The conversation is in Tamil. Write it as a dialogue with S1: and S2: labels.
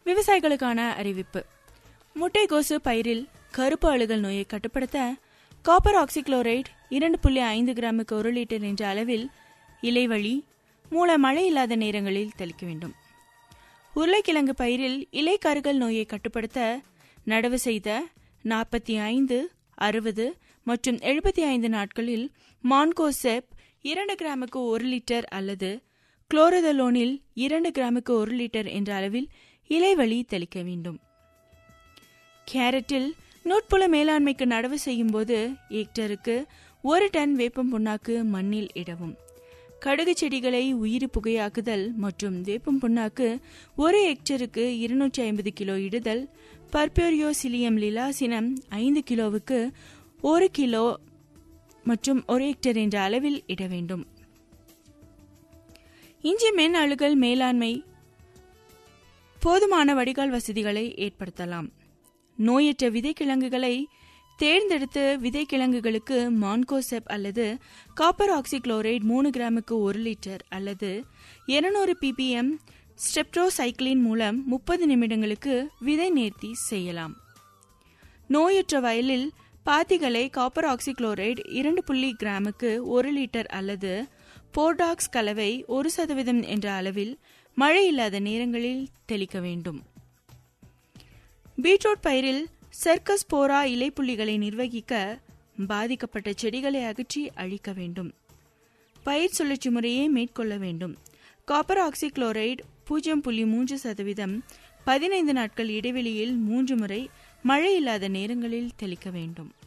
S1: விவசாயிகளுக்கான அறிவிப்பு முட்டைகோசு பயிரில் கருப்பு அழுகல் நோயை கட்டுப்படுத்த காப்பர் ஆக்சிக்ளோரைடு இரண்டு புள்ளி ஐந்து கிராமுக்கு ஒரு லிட்டர் என்ற அளவில் இலைவழி மூல மழை இல்லாத நேரங்களில் தெளிக்க வேண்டும் உருளைக்கிழங்கு பயிரில் இலை கருகல் நோயை கட்டுப்படுத்த நடவு செய்த நாற்பத்தி ஐந்து அறுபது மற்றும் எழுபத்தி ஐந்து நாட்களில் மான்கோசெப் இரண்டு கிராமுக்கு ஒரு லிட்டர் அல்லது குளோரதலோனில் இரண்டு கிராமுக்கு ஒரு லிட்டர் என்ற அளவில் இலைவழி தெளிக்க வேண்டும் கேரட்டில் நூட்புல மேலாண்மைக்கு நடவு செய்யும் போது ஹெக்டருக்கு ஒரு டன் வேப்பம் புண்ணாக்கு மண்ணில் இடவும் கடுகு செடிகளை உயிரி புகையாக்குதல் மற்றும் வேப்பம் புண்ணாக்கு ஒரு ஹெக்டருக்கு இருநூற்றி ஐம்பது கிலோ இடுதல் பர்பியோரியோசிலியம் லிலாசினம் ஐந்து கிலோவுக்கு ஒரு கிலோ மற்றும் ஒரு ஹெக்டர் என்ற அளவில் இட வேண்டும் இஞ்சி மென் அழுகல் மேலாண்மை போதுமான வடிகால் வசதிகளை ஏற்படுத்தலாம் நோயற்ற விதைக்கிழங்குகளை தேர்ந்தெடுத்து விதைக்கிழங்குகளுக்கு மான்கோசெப் அல்லது காப்பர் ஆக்சிக்ளோரைடு மூணு கிராமுக்கு ஒரு லிட்டர் அல்லது இருநூறு பிபிஎம் ஸ்டெப்டோசைக்ளின் மூலம் முப்பது நிமிடங்களுக்கு விதை நேர்த்தி செய்யலாம் நோயற்ற வயலில் பாத்திகளை காப்பர் ஆக்சிக்ளோரைடு இரண்டு புள்ளி கிராமுக்கு ஒரு லிட்டர் அல்லது போர்டாக்ஸ் கலவை ஒரு சதவீதம் என்ற அளவில் மழை இல்லாத நேரங்களில் தெளிக்க வேண்டும் பீட்ரூட் பயிரில் சர்க்கஸ் போரா இலைப்புள்ளிகளை நிர்வகிக்க பாதிக்கப்பட்ட செடிகளை அகற்றி அழிக்க வேண்டும் பயிர் சுழற்சி முறையை மேற்கொள்ள வேண்டும் காப்பர் ஆக்சிக்ளோரைடு பூஜ்ஜியம் புள்ளி மூன்று சதவீதம் பதினைந்து நாட்கள் இடைவெளியில் மூன்று முறை மழை இல்லாத நேரங்களில் தெளிக்க வேண்டும்